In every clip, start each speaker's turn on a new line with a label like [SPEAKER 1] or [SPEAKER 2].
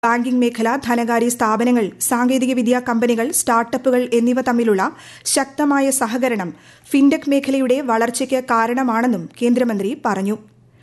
[SPEAKER 1] Banking മേഖല ധനകാര്യ സ്ഥാപനങ്ങൾ സാങ്കേതികവിദ്യാ കമ്പനികൾ സ്റ്റാർട്ടപ്പുകൾ എന്നിവ തമ്മിലുള്ള ശക്തമായ സഹകരണം ഫിൻടെക് മേഖലയുടെ വളർച്ചയ്ക്ക് കാരണമാണെന്നും കേന്ദ്രമന്ത്രി പറഞ്ഞു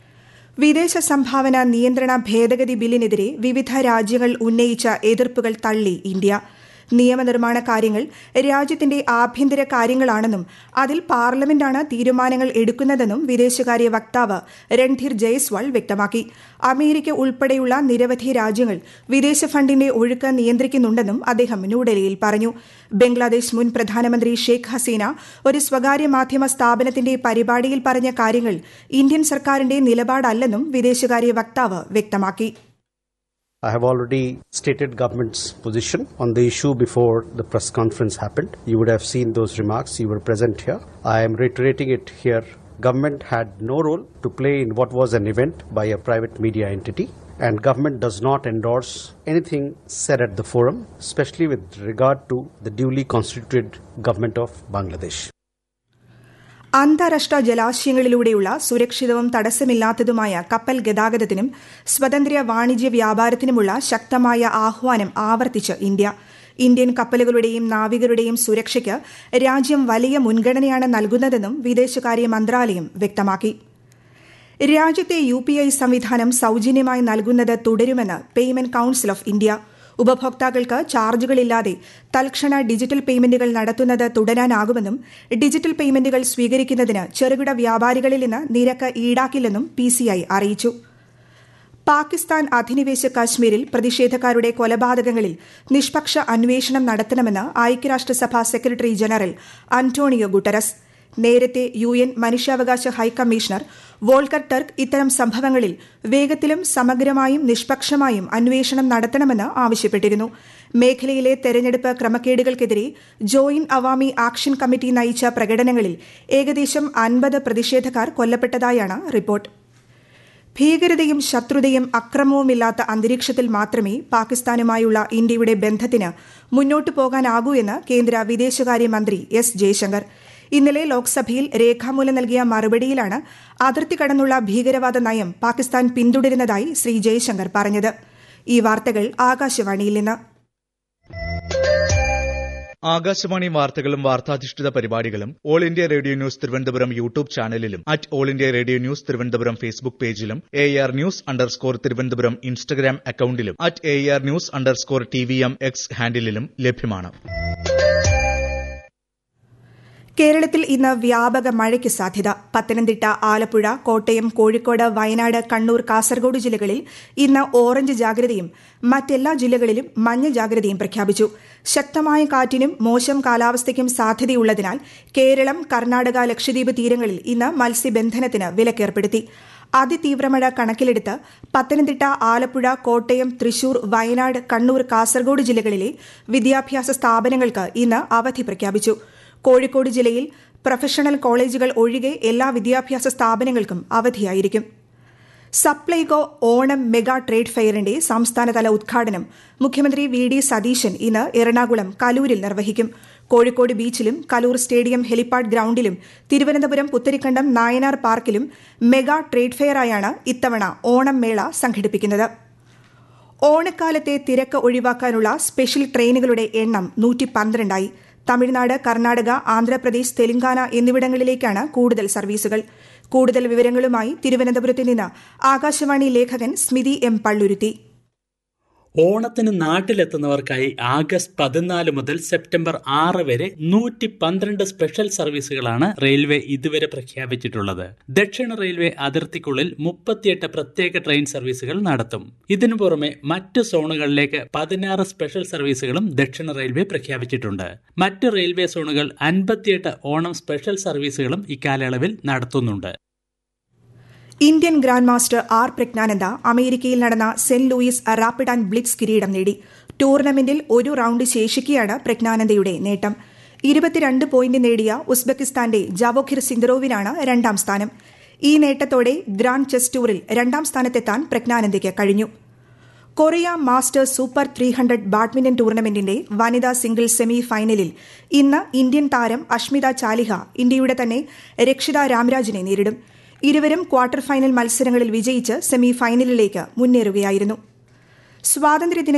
[SPEAKER 1] വിദേശ സംഭാവന നിയന്ത്രണ ഭേദഗതി ബില്ലിനെതിരെ വിവിധ രാജ്യങ്ങൾ ഉന്നയിച്ച എതിർപ്പുകൾ തള്ളി ഇന്ത്യ നിയമനിർമ്മാണ കാര്യങ്ങൾ രാജ്യത്തിന്റെ ആഭ്യന്തര കാര്യങ്ങളാണെന്നും അതിൽ പാർലമെന്റാണ് തീരുമാനങ്ങൾ എടുക്കുന്നതെന്നും വിദേശകാര്യ വക്താവ് രൺധീർ ജയ്സ്വാൾ വ്യക്തമാക്കി അമേരിക്ക ഉൾപ്പെടെയുള്ള നിരവധി രാജ്യങ്ങൾ വിദേശ ഫണ്ടിന്റെ ഒഴുക്ക് നിയന്ത്രിക്കുന്നുണ്ടെന്നും അദ്ദേഹം ന്യൂഡൽഹിയിൽ പറഞ്ഞു ബംഗ്ലാദേശ് മുൻ പ്രധാനമന്ത്രി ഷെയ്ഖ് ഹസീന ഒരു സ്വകാര്യ മാധ്യമ സ്ഥാപനത്തിന്റെ പരിപാടിയിൽ പറഞ്ഞ കാര്യങ്ങൾ ഇന്ത്യൻ സർക്കാരിന്റെ നിലപാടല്ലെന്നും വിദേശകാര്യ വക്താവ് വ്യക്തമാക്കി
[SPEAKER 2] I have already stated government's position on the issue before the press conference happened. You would have seen those remarks. You were present here. I am reiterating it here. Government had no role to play in what was an event by a private media entity. And government does not endorse anything said at the forum, especially with regard to the duly constituted government of Bangladesh.
[SPEAKER 1] അന്താരാഷ്ട്ര ജലാശയങ്ങളിലൂടെയുള്ള സുരക്ഷിതവും തടസ്സമില്ലാത്തതുമായ കപ്പൽ ഗതാഗതത്തിനും സ്വതന്ത്ര വാണിജ്യ വ്യാപാരത്തിനുമുള്ള ശക്തമായ ആഹ്വാനം ആവർത്തിച്ച് India Indian കപ്പലുകളുടെയും നാവികരുടെയും സുരക്ഷയ്ക്ക് രാജ്യം വലിയ മുൻഗണനയാണ് നൽകുന്നതെന്നും വിദേശകാര്യ മന്ത്രാലയം വ്യക്തമാക്കി രാജ്യത്തെ യു പി ഐ സംവിധാനം സൌജന്യമായി നൽകുന്നത് തുടരുമെന്ന് പേയ്മെന്റ് കൌൺസിൽ ഓഫ് ഇന്ത്യ ഉപഭോക്താക്കൾക്ക് ചാർജുകളില്ലാതെ തൽക്ഷണ ഡിജിറ്റൽ പേയ്മെന്റുകൾ നടത്തുന്നത് തുടരാനാകുമെന്നും ഡിജിറ്റൽ പേയ്മെന്റുകൾ സ്വീകരിക്കുന്നതിന് ചെറുകിട വ്യാപാരികളിൽ നിന്ന് നിരക്ക് ഈടാക്കില്ലെന്നും പിസിഐ അറിയിച്ചു പാകിസ്ഥാൻ അധിനിവേശ കാശ്മീരിൽ പ്രതിഷേധക്കാരുടെ കൊലപാതകങ്ങളിൽ നിഷ്പക്ഷ അന്വേഷണം നടത്തണമെന്ന് ഐക്യരാഷ്ട്രസഭ സെക്രട്ടറി ജനറൽ അന്റോണിയോ ഗുട്ടറസ് നേരത്തെ യു എൻ മനുഷ്യാവകാശ ഹൈക്കമ്മീഷണർ വോൾക്കർ ടർക്ക് ഇത്തരം സംഭവങ്ങളിൽ വേഗത്തിലും സമഗ്രമായും നിഷ്പക്ഷമായും അന്വേഷണം നടത്തണമെന്ന് ആവശ്യപ്പെട്ടിരുന്നു മേഖലയിലെ തെരഞ്ഞെടുപ്പ് ക്രമക്കേടുകൾക്കെതിരെ ജോയിന്റ് അവാമി ആക്ഷൻ കമ്മിറ്റി നയിച്ച പ്രകടനങ്ങളിൽ ഏകദേശം അൻപത് പ്രതിഷേധക്കാർ കൊല്ലപ്പെട്ടതായാണ് റിപ്പോർട്ട് ഭീകരതയും ശത്രുതയും അക്രമവുമില്ലാത്ത അന്തരീക്ഷത്തിൽ മാത്രമേ പാകിസ്ഥാനുമായുള്ള ഇന്ത്യയുടെ ബന്ധത്തിന് മുന്നോട്ടു പോകാനാകൂ എന്ന് കേന്ദ്ര വിദേശകാര്യമന്ത്രി എസ് ജയശങ്കർ ഇന്നലെ ലോക്സഭയിൽ രേഖാമൂലം നൽകിയ മറുപടിയിലാണ് അതിർത്തി കടന്നുള്ള ഭീകരവാദ നയം പാകിസ്ഥാൻ പിന്തുടരുന്നതായി ശ്രീ ജയശങ്കർ പറഞ്ഞത് ഈ വാർത്തകൾ ആകാശവാണിയിൽ നിന്ന്
[SPEAKER 3] ആകാശവാണി വാർത്തകളും വാർത്താധിഷ്ഠിത പരിപാടികളും All India Radio news Thiruvananthapuram YouTube ചാനലിലും at All India Radio news Thiruvananthapuram Facebook പേജിലും A R news underscore Thiruvananthapuram Instagram അക്കൌണ്ടിലും at A R news underscore T V M X ഹാൻഡിലും ലഭ്യമാണ്
[SPEAKER 1] കേരളത്തിൽ ഇന്ന് വ്യാപക മഴയ്ക്ക് സാധ്യത പത്തനംതിട്ട ആലപ്പുഴ കോട്ടയം കോഴിക്കോട് വയനാട് കണ്ണൂർ കാസർഗോഡ് ജില്ലകളിൽ ഇന്ന് ഓറഞ്ച് ജാഗ്രതയും മറ്റെല്ലാ ജില്ലകളിലും മഞ്ഞ ജാഗ്രതയും പ്രഖ്യാപിച്ചു ശക്തമായ കാറ്റിനും മോശം കാലാവസ്ഥയ്ക്കും സാധ്യതയുള്ളതിനാൽ കേരളം കർണാടക ലക്ഷദ്വീപ് തീരങ്ങളിൽ ഇന്ന് മത്സ്യബന്ധനത്തിന് വിലക്കേർപ്പെടുത്തി അതിതീവ്രമഴ കണക്കിലെടുത്ത് പത്തനംതിട്ട ആലപ്പുഴ കോട്ടയം തൃശൂർ വയനാട് കണ്ണൂർ കാസർഗോഡ് ജില്ലകളിലെ വിദ്യാഭ്യാസ സ്ഥാപനങ്ങൾക്ക് ഇന്ന് അവധി പ്രഖ്യാപിച്ചു കോഴിക്കോട് ജില്ലയിൽ പ്രൊഫഷണൽ കോളേജുകൾ ഒഴികെ എല്ലാ വിദ്യാഭ്യാസ സ്ഥാപനങ്ങൾക്കും അവധിയായിരിക്കും സപ്ലൈകോ ഓണം മെഗാ ട്രേഡ് ഫെയറിന്റെ സംസ്ഥാനതല ഉദ്ഘാടനം മുഖ്യമന്ത്രി വി ഡി സതീശൻ ഇന്ന് എറണാകുളം കലൂരിൽ നിർവഹിക്കും കോഴിക്കോട് ബീച്ചിലും കലൂർ സ്റ്റേഡിയം ഹെലിപ്പാഡ് ഗ്രൌണ്ടിലും തിരുവനന്തപുരം പുത്തരിക്കണ്ടം നായനാർ പാർക്കിലും മെഗാ ട്രേഡ് ഫെയറായാണ് ഇത്തവണ ഓണം മേള സംഘടിപ്പിക്കുന്നത് ഓണക്കാലത്തെ തിരക്ക് ഒഴിവാക്കാനുള്ള സ്പെഷ്യൽ ട്രെയിനുകളുടെ എണ്ണം നൂറ്റി പന്ത്രണ്ടായി തമിഴ്നാട് കർണാടക ആന്ധ്രാപ്രദേശ് തെലങ്കാന എന്നിവിടങ്ങളിലേക്കാണ് കൂടുതൽ സർവീസുകൾ കൂടുതൽ വിവരങ്ങളുമായി തിരുവനന്തപുരത്ത് നിന്ന് ആകാശവാണി ലേഖകൻ സ്മിതി എം പള്ളുരുത്തി
[SPEAKER 4] ഓണത്തിന് നാട്ടിലെത്തുന്നവർക്കായി ആഗസ്റ്റ് പതിനാല് മുതൽ സെപ്റ്റംബർ ആറ് വരെ നൂറ്റി പന്ത്രണ്ട് സ്പെഷ്യൽ സർവീസുകളാണ് റെയിൽവേ ഇതുവരെ പ്രഖ്യാപിച്ചിട്ടുള്ളത് ദക്ഷിണ റെയിൽവേ അതിർത്തിക്കുള്ളിൽ മുപ്പത്തിയെട്ട് പ്രത്യേക ട്രെയിൻ സർവീസുകൾ നടത്തും ഇതിനു പുറമെ മറ്റ് സോണുകളിലേക്ക് പതിനാറ് സ്പെഷ്യൽ സർവീസുകളും ദക്ഷിണ റെയിൽവേ പ്രഖ്യാപിച്ചിട്ടുണ്ട് മറ്റ് റെയിൽവേ സോണുകൾ അൻപത്തിയെട്ട് ഓണം സ്പെഷ്യൽ സർവീസുകളും ഇക്കാലയളവിൽ നടത്തുന്നുണ്ട്
[SPEAKER 1] Indian grandmaster R Praggnanandhaa അമേരിക്കയിൽ നടന്ന Saint Louis rapid and blitz കിരീടം നേടി ടൂർണമെന്റിൽ ഒരു റൌണ്ട് ശേഷിക്കെയാണ് പ്രജ്ഞാനന്ദയുടെ നേട്ടം ഇരുപത്തിരണ്ട് പോയിന്റ് നേടിയ ഉസ്ബെക്കിസ്ഥാന്റെ ജവോഖിർ സിന്ദറോവിനാണ് രണ്ടാം സ്ഥാനം ഈ നേട്ടത്തോടെ ഗ്രാൻഡ് ചെസ് ടൂറിൽ രണ്ടാം സ്ഥാനത്തെത്താൻ പ്രജ്ഞാനന്ദയ്ക്ക് കഴിഞ്ഞു Korea Masters super three hundred badminton ടൂർണമെന്റിന്റെ വനിതാ സിംഗിൾസ് സെമി ഫൈനലിൽ ഇന്ന് ഇന്ത്യൻ താരം അഷ്മിത ചാലിഹ ഇന്ത്യയുടെ തന്നെ രക്ഷിത രാംരാജിനെ നേരിടും ഇരുവരും ക്വാർട്ടർ ഫൈനൽ മത്സരങ്ങളിൽ വിജയിച്ച് സെമി ഫൈനലിലേക്ക് മുന്നേറുകയായിരുന്നു സ്വാതന്ത്ര്യദിന